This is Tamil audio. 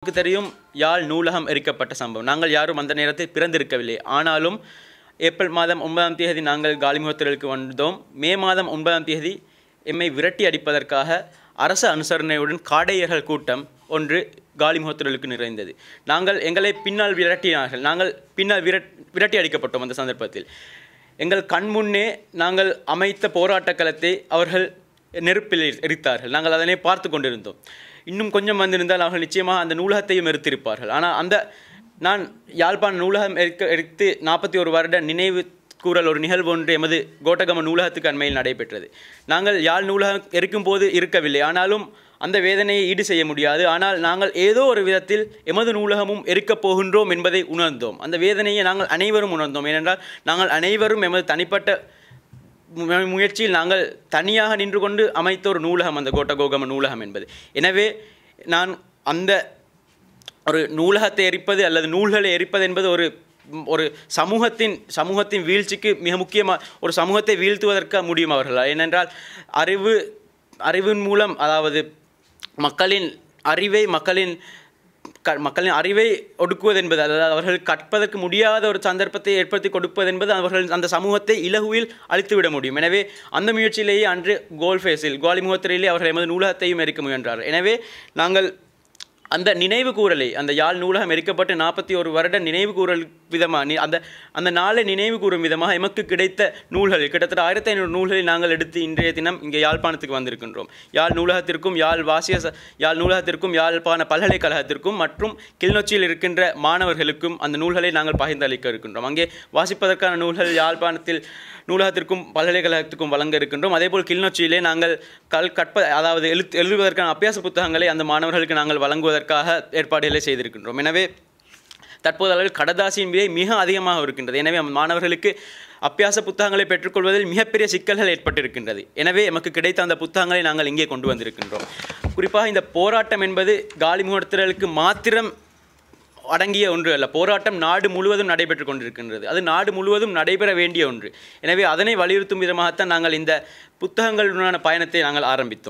நமக்கு தெரியும் யாழ் நூலகம் எரிக்கப்பட்ட சம்பவம் நாங்கள் யாரும் அந்த நேரத்தில் பிறந்திருக்கவில்லை ஆனாலும் ஏப்ரல் மாதம் ஒன்பதாம் தேதி நாங்கள் காலிமுகத்திற்கு வந்தோம் மே மாதம் ஒன்பதாம் தேதி எம்மை விரட்டி அடிப்பதற்காக அரச அனுசரணையுடன் காடையர்கள் கூட்டம் ஒன்று காலிமுகத்திற்கு நிறைந்தது நாங்கள் எங்களை பின்னால் விரட்டினார்கள் நாங்கள் பின்னால் விரட் விரட்டி அடிக்கப்பட்டோம் அந்த சந்தர்ப்பத்தில் எங்கள் கண்முன்னே நாங்கள் அமைத்த போராட்டக் களத்தை அவர்கள் நெருப்பில் எரி- எரித்தார்கள் நாங்கள் அதனை பார்த்து கொண்டிருந்தோம் இன்னும் கொஞ்சம் வந்திருந்தால் அவர்கள் நிச்சயமாக அந்த நூலகத்தையும் எரித்திருப்பார்கள் ஆனால் அந்த நான் யாழ்ப்பாண நூலகம் எரிக்க எரித்து நாற்பத்தி ஒரு வருட நினைவு கூறல் ஒரு நிகழ்வு ஒன்று எமது கோட்டகம நூலகத்துக்கு அண்மையில் நடைபெற்றது நாங்கள் யாழ் நூலகம் எரிக்கும் போது இருக்கவில்லை ஆனாலும் அந்த வேதனையை ஈடு செய்ய முடியாது ஆனால் நாங்கள் ஏதோ ஒரு விதத்தில் எமது நூலகமும் எரிக்கப் போகின்றோம் என்பதை உணர்ந்தோம் அந்த வேதனையை நாங்கள் அனைவரும் உணர்ந்தோம் ஏனென்றால் நாங்கள் அனைவரும் எமது தனிப்பட்ட மு- முயற்சியில் நாங்கள் தனியாக நின்று கொண்டு அமைத்த ஒரு நூலகம் அந்த கோட்டகோகம நூலகம் என்பது எனவே நான் அந்த ஒரு நூலகத்தை எரிப்பது அல்லது நூல்களை எரிப்பது என்பது ஒரு ம், ஒரு சமூகத்தின் சமூகத்தின் வீழ்ச்சிக்கு மிக முக்கியமாக ஒரு சமூகத்தை வீழ்த்துவதற்கு முடியும் அவர்களால் ஏனென்றால் அறிவு அறிவின் மூலம் அதாவது மக்களின் அறிவை மக்களின் க மக்களின் அறிவை ஒடுக்குவது என்பது அதாவது அவர்கள் கற்பதற்கு முடியாத ஒரு சந்தர்ப்பத்தை ஏற்படுத்தி கொடுப்பது என்பது அவர்கள் அந்த சமூகத்தை இலகுவில் அழித்துவிட முடியும் எனவே அந்த முயற்சியிலேயே அன்று கோல்ஃபேஸில் கோலிமுகத்திலேயே அவர்கள் எமது நூலகத்தையும் எரிக்க முயன்றார்கள் எனவே நாங்கள் அந்த நினைவு கூறலை அந்த யாழ் நூலகம் எரிக்கப்பட்டு நாற்பத்தி ஒரு வருட நினைவு கூறல் விதமாக நி- அந்த அந்த நாளை நினைவு கூறும் விதமாக எமக்கு கிடைத்த நூல்கள் கிட்டத்தட்ட ஆயிரத்தி ஐநூறு நூல்களை நாங்கள் எடுத்து இன்றைய தினம் இங்கே யாழ்ப்பாணத்துக்கு வந்திருக்கின்றோம் யாழ் நூலகத்திற்கும் யாழ் வாசிய ச- யாழ் நூலகத்திற்கும் யாழ்ப்பாண பல்கலைக்கழகத்திற்கும் மற்றும் கிளிநொச்சியில் இருக்கின்ற மாணவர்களுக்கும் அந்த நூல்களை நாங்கள் பகிர்ந்தளிக்க இருக்கின்றோம் அங்கே வாசிப்பதற்கான நூல்கள் யாழ்ப்பாணத்தில் நூலகத்திற்கும் பல்கலைக்கழகத்துக்கும் வழங்க இருக்கின்றோம் அதேபோல் கிளிநொச்சியிலே நாங்கள் கல் கற்ப அதாவது எழுத்து எழுதுவதற்கான அபியாச புத்தகங்களை அந்த மாணவர்களுக்கு நாங்கள் வழங்குவதற்காக ஏற்பாடுகளை செய்திருக்கின்றோம் எனவே தற்போது அளவில் கடதாசியின் விலை மிக அதிகமாக இருக்கின்றது எனவே அந்த மாணவர்களுக்கு அபியாச புத்தகங்களை பெற்றுக்கொள்வதில் மிகப்பெரிய சிக்கல்கள் ஏற்பட்டிருக்கின்றது எனவே எமக்கு கிடைத்த அந்த புத்தகங்களை நாங்கள் இங்கே கொண்டு வந்திருக்கின்றோம் குறிப்பாக இந்த போராட்டம் என்பது காலி முகத்திரலுக்கு மாத்திரம் அடங்கிய ஒன்று அல்ல போராட்டம் நாடு முழுவதும் நடைபெற்று கொண்டிருக்கின்றது அது நாடு முழுவதும் நடைபெற வேண்டிய ஒன்று எனவே அதனை வலியுறுத்தும் விதமாகத்தான் நாங்கள் இந்த புத்தகங்களுடனான பயணத்தை நாங்கள் ஆரம்பித்தோம்